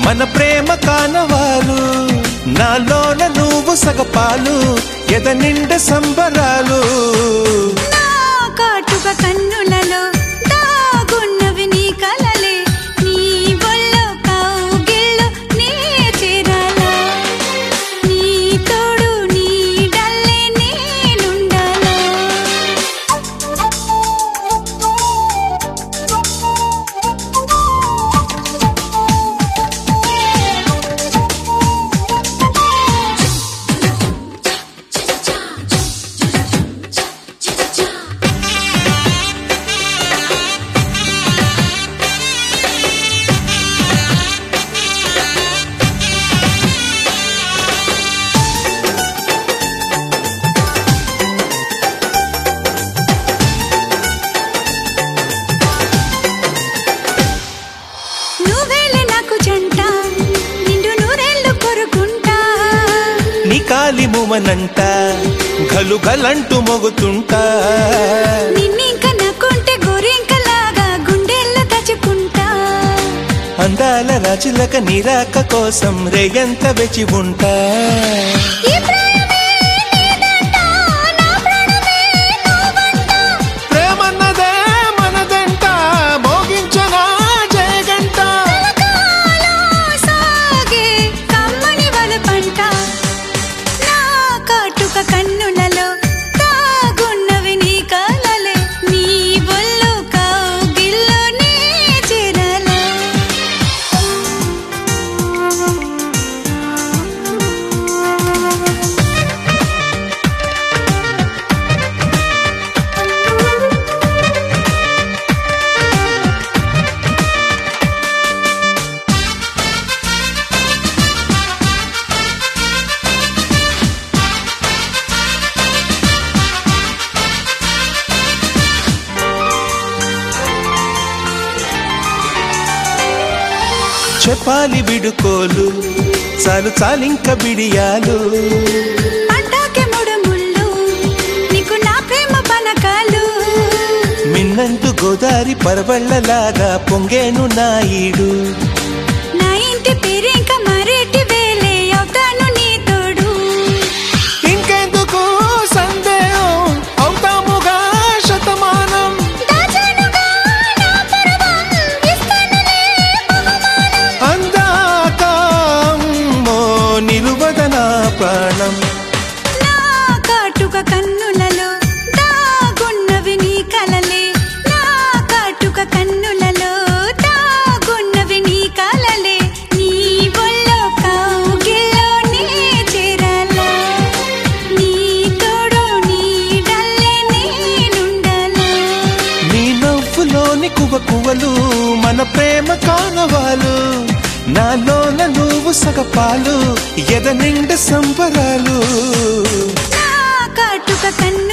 మన ప్రేమ కానవాలు నాలోన నువ్వు సగపాలు ఎద నిండ సంబరాలు నా కాటుక కన్నులలో దాగున్నవి నీ కలలే నీ ఒళ్ళో కౌగిల్లో నీ చేరాలా నీ తోడు నీ డల్లే నేనుండాలా నువ్వేలే నాకు జంట నిండు నూరేళ్ళు కొరుకుంటా నీ కాలి ముమనంట గలు గలంటూ మొగుతుంటా నిన్నింక నక్కుంటే గోరింకలాగా గుండెల్లో దాచుకుంటా అందాల రాజులక నిరాక కోసం రేయంత వెచి ఉంటా ఈ ప్రాణమే నీదంట, నా ప్రాణమే నువ్వంట. ప్రేమన్నదే మనదంట మోగించనా జయగంట కలకాలం సాగే కమ్మని వలపంట. నా కాటుక కన్నులలో దాగున్నవి నీ కలలే. నీ ఒళ్ళు కౌగిల్లో నీ చేరాలా. చెప్పాలి బిడుకోలు చాలు చాలింక బిడియాలు పంటాకే మూడు ముళ్ళు, నీకు నా ప్రేమ పనకాలు మిన్నంటూ గోదారి పరవళ్ళలాగా పొంగేను నాయుడు నా ఇంటి పేరింక మరేటి వేలే అవుతాను నీ తోడు ఇంకెందుకు సందేహం అవుతాముగా శతమానం దాచానుగా నా పర్వం, ఇస్తానులే బహుమానం. అందాక అమ్మో నిలువద నా ప్రాణం నా కాటుక కన్నులలో దాగున్నవి నీ కలలే నా కాటుక కన్నులలో దాగున్నవి నీ కలలే నీ ఒళ్ళో కౌగిల్లో నీ చేరాలా నీ తోడు నీ డల్లే నేనుండాలా నీ నవ్వులోని కువ కువలు మన ప్రేమ కానవాలు నాలోన నువ్వు సగపాలు ఎద నిండ సంబరాలు నా కాటుక కన్ను